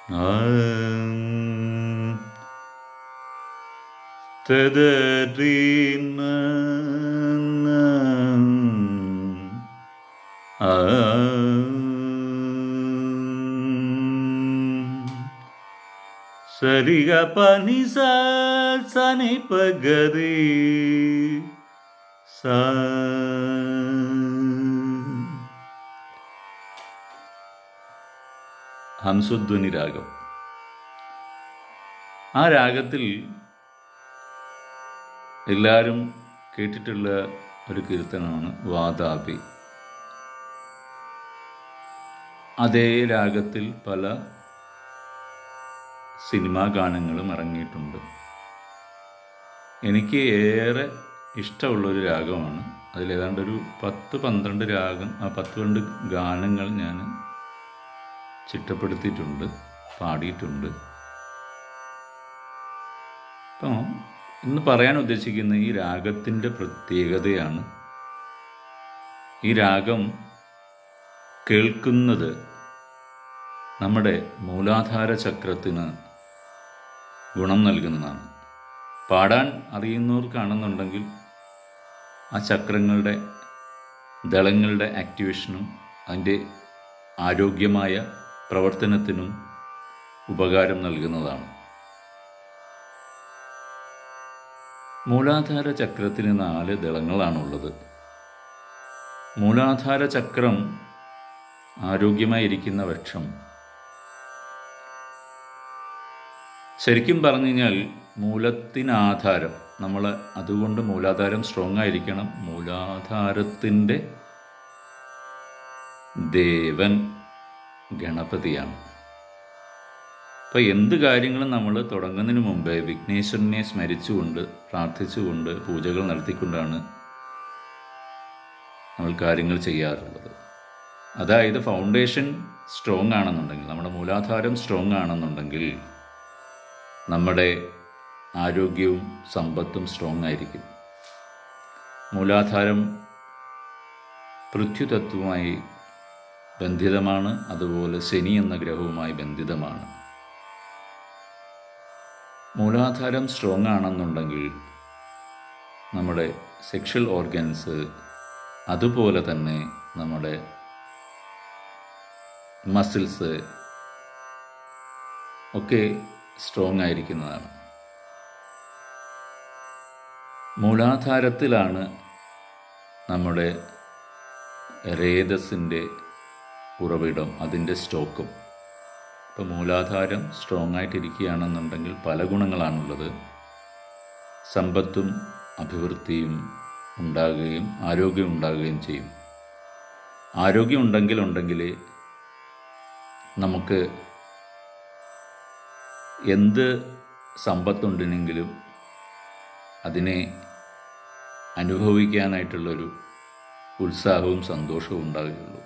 ആം. തദരീന സരിഗ പനി സനി പഗരി സ ഹംസധ്വനി രാഗം ആ രാഗത്തിൽ എല്ലാവരും കേട്ടിട്ടുള്ള ഒരു കീർത്തനമാണ് വാതാപി അതേ രാഗത്തിൽ പല സിനിമാ ഗാനങ്ങളും ഇറങ്ങിയിട്ടുണ്ട് എനിക്ക് ഏറെ ഇഷ്ടമുള്ളൊരു രാഗമാണ് അതിലേതാണ്ട് ഒരു പത്ത് പന്ത്രണ്ട് രാഗം ആ പത്ത് പന്ത്രണ്ട് ഗാനങ്ങൾ ഞാൻ ചിട്ടപ്പെടുത്തിയിട്ടുണ്ട് പാടിയിട്ടുണ്ട് അപ്പോൾ ഇന്ന് പറയാൻ ഉദ്ദേശിക്കുന്ന ഈ രാഗത്തിൻ്റെ പ്രത്യേകതയാണ് ഈ രാഗം കേൾക്കുന്നത് നമ്മുടെ മൂലാധാര ചക്രത്തിന് ഗുണം നൽകുന്നതാണ് പാടാൻ അറിയുന്നവർക്കാണെന്നുണ്ടെങ്കിൽ ആ ചക്രങ്ങളുടെ ദളങ്ങളുടെ ആക്ടിവേഷനും അതിൻ്റെ ആരോഗ്യമായ പ്രവർത്തനത്തിനും ഉപകാരം നൽകുന്നതാണ് മൂലാധാര ചക്രത്തിന് നാല് ദളങ്ങളാണുള്ളത് മൂലാധാര ചക്രം ആരോഗ്യമായിരിക്കുന്ന പക്ഷം ശരിക്കും പറഞ്ഞു കഴിഞ്ഞാൽ മൂലത്തിനാധാരം നമ്മൾ അതുകൊണ്ട് മൂലാധാരം സ്ട്രോങ് ആയിരിക്കണം മൂലാധാരത്തിൻ്റെ ദേവൻ ഗണപതിയാണ് അപ്പോൾ എന്ത് കാര്യങ്ങളും നമ്മൾ തുടങ്ങുന്നതിന് മുമ്പേ വിഘ്നേശ്വരനെ സ്മരിച്ചുകൊണ്ട് പ്രാർത്ഥിച്ചുകൊണ്ട് പൂജകൾ നടത്തിക്കൊണ്ടാണ് നമ്മൾ കാര്യങ്ങൾ ചെയ്യാറുള്ളത് അതായത് ഫൗണ്ടേഷൻ സ്ട്രോങ് ആണെന്നുണ്ടെങ്കിൽ നമ്മുടെ മൂലാധാരം സ്ട്രോങ് ആണെന്നുണ്ടെങ്കിൽ നമ്മുടെ ആരോഗ്യവും സമ്പത്തും സ്ട്രോങ് ആയിരിക്കും മൂലാധാരം പൃഥ്വിതത്വമായി ബന്ധിതമാണ് അതുപോലെ ശനി എന്ന ഗ്രഹവുമായി ബന്ധിതമാണ് മൂലാധാരം സ്ട്രോങ് ആണെന്നുണ്ടെങ്കിൽ നമ്മുടെ സെക്ഷൽ ഓർഗൻസ് അതുപോലെ തന്നെ നമ്മുടെ മസിൽസ് ഒക്കെ സ്ട്രോങ് ആയിരിക്കുന്നതാണ് മൂലാധാരത്തിലാണ് നമ്മുടെ രേതസിൻ്റെ ഉറവിടം അതിൻ്റെ സ്റ്റോക്കും ഇപ്പോൾ മൂലാധാരം സ്ട്രോങ് ആയിട്ടിരിക്കുകയാണെന്നുണ്ടെങ്കിൽ പല ഗുണങ്ങളാണുള്ളത് സമ്പത്തും അഭിവൃദ്ധിയും ഉണ്ടാകുകയും ആരോഗ്യം ഉണ്ടാകുകയും ചെയ്യും ആരോഗ്യം ഉണ്ടെങ്കിൽ ഉണ്ടെങ്കിൽ നമുക്ക് എന്ത് സമ്പത്തുണ്ടെങ്കിലും അതിനെ അനുഭവിക്കാനായിട്ടുള്ളൊരു ഉത്സാഹവും സന്തോഷവും ഉണ്ടാകുകയുള്ളൂ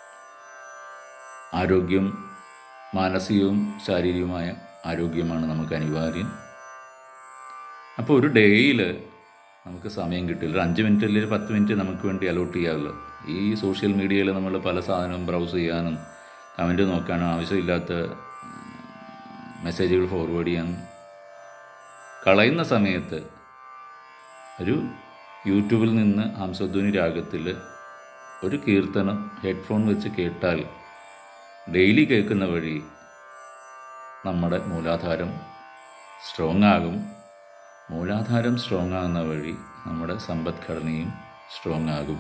ആരോഗ്യം മാനസികവും ശാരീരികവുമായ ആരോഗ്യമാണ് നമുക്ക് അനിവാര്യം അപ്പോൾ ഒരു ഡേയിൽ നമുക്ക് സമയം കിട്ടില്ല ഒരു അഞ്ച് മിനിറ്റ് അല്ലെങ്കിൽ ഒരു പത്ത് മിനിറ്റ് നമുക്ക് വേണ്ടി അലോട്ട് ചെയ്യാമല്ലോ ഈ സോഷ്യൽ മീഡിയയിൽ നമ്മൾ പല സാധനവും ബ്രൗസ് ചെയ്യാനും കമൻറ്റ് നോക്കാനും ആവശ്യമില്ലാത്ത മെസ്സേജുകൾ ഫോർവേഡ് ചെയ്യാനും കളയുന്ന സമയത്ത് ഒരു യൂട്യൂബിൽ നിന്ന് ഹംസധ്വനി രാഗത്തിൽ ഒരു കീർത്തനം ഹെഡ്ഫോൺ വെച്ച് കേട്ടാൽ ഡെയിലി കേൾക്കുന്ന വഴി നമ്മുടെ മൂലാധാരം സ്ട്രോങ് ആകും മൂലാധാരം സ്ട്രോങ് ആകുന്ന വഴി നമ്മുടെ സമ്പദ്ഘടനയും സ്ട്രോങ് ആകും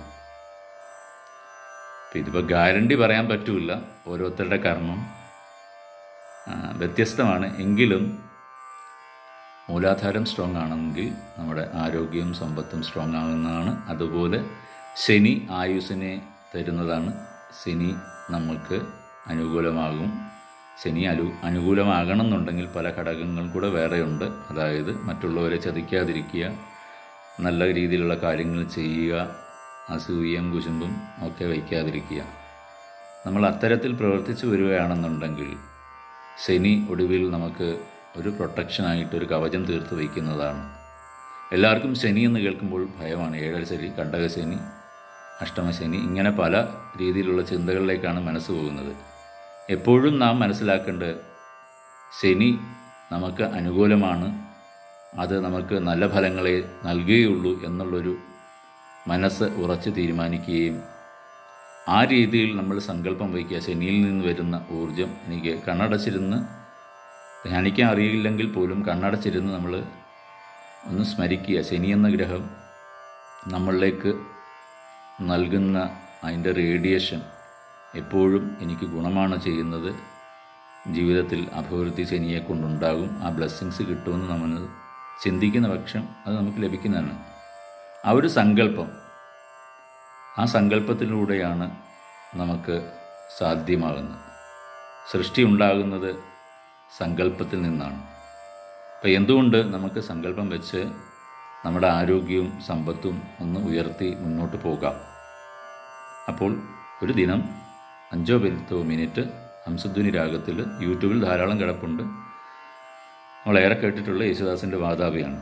അപ്പം ഇതിപ്പോൾ ഗ്യാരണ്ടി പറയാൻ പറ്റില്ല ഓരോരുത്തരുടെ കർമ്മം ആ, വ്യത്യസ്തമാണ് എങ്കിലും മൂലാധാരം സ്ട്രോങ് ആണെങ്കിൽ നമ്മുടെ ആരോഗ്യവും സമ്പത്തും സ്ട്രോങ് ആകുന്നതാണ് അതുപോലെ ശനി ആയുസ്സിനെ തരുന്നതാണ് ശനി നമ്മൾക്ക് അനുകൂലമാകും ശനി അനു അനുകൂലമാകണം എന്നുണ്ടെങ്കിൽ പല ഘടകങ്ങൾ കൂടെ വേറെയുണ്ട് അതായത് മറ്റുള്ളവരെ ചതിക്കാതിരിക്കുക നല്ല രീതിയിലുള്ള കാര്യങ്ങൾ ചെയ്യുക അസൂയയും കുശുമ്പും ഒക്കെ വയ്ക്കാതിരിക്കുക നമ്മൾ അത്തരത്തിൽ പ്രവർത്തിച്ചു വരികയാണെന്നുണ്ടെങ്കിൽ ശനി ഒടുവിൽ നമുക്ക് ഒരു പ്രൊട്ടക്ഷനായിട്ട് ഒരു കവചം തീർത്ത് വയ്ക്കുന്നതാണ് എല്ലാവർക്കും ശനി എന്ന് കേൾക്കുമ്പോൾ ഭയമാണ് ഏഴര ശനി കണ്ടകശനി അഷ്ടമശനി ഇങ്ങനെ പല രീതിയിലുള്ള ചിന്തകളിലേക്കാണ് മനസ്സ് പോകുന്നത് എപ്പോഴും നാം മനസ്സിലാക്കേണ്ടത് ശനി നമുക്ക് അനുകൂലമാണ് അത് നമുക്ക് നല്ല ഫലങ്ങളെ നൽകുകയുള്ളൂ എന്നുള്ളൊരു മനസ്സ് ഉറച്ച് തീരുമാനിക്കുകയും ആ രീതിയിൽ നമ്മൾ സങ്കല്പം വയ്ക്കുക ശനിയിൽ നിന്ന് വരുന്ന ഊർജം എനിക്ക് കണ്ണടച്ചിരുന്ന് ധ്യാനിക്കാൻ അറിയില്ലെങ്കിൽ പോലും കണ്ണടച്ചിരുന്ന് നമ്മൾ ഒന്ന് സ്മരിക്കുക ശനി എന്ന ഗ്രഹം നമ്മളിലേക്ക് നൽകുന്ന അതിൻ്റെ റേഡിയേഷൻ എപ്പോഴും എനിക്ക് ഗുണമാണ് ചെയ്യുന്നത് ജീവിതത്തിൽ അഭിവൃദ്ധി ശനിയെ കൊണ്ടുണ്ടാകും ആ ബ്ലെസ്സിങ്സ് കിട്ടുമെന്ന് നമ്മൾ ചിന്തിക്കുന്ന പക്ഷം അത് നമുക്ക് ലഭിക്കുന്നതാണ് ആ ഒരു സങ്കല്പം ആ സങ്കല്പത്തിലൂടെയാണ് നമുക്ക് സാധ്യമാകുന്നത് സൃഷ്ടി ഉണ്ടാകുന്നത് സങ്കല്പത്തിൽ നിന്നാണ് അപ്പോൾ എന്തുകൊണ്ട് നമുക്ക് സങ്കല്പം വെച്ച് നമ്മുടെ ആരോഗ്യവും സമ്പത്തും ഒന്ന് ഉയർത്തി മുന്നോട്ട് പോകാം അപ്പോൾ ഒരു ദിനം അഞ്ചോ പത്തോ മിനിറ്റ് ഹംസധ്വനി രാഗത്തിൽ യൂട്യൂബിൽ ധാരാളം കിടപ്പുണ്ട് നമ്മളേറെ കേട്ടിട്ടുള്ള യേശുദാസിൻ്റെ വാതാപിയാണ്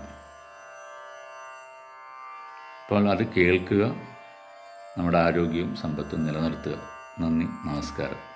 അപ്പോൾ അത് കേൾക്കുക നമ്മുടെ ആരോഗ്യവും സമ്പത്തും നിലനിർത്തുക നന്ദി നമസ്കാരം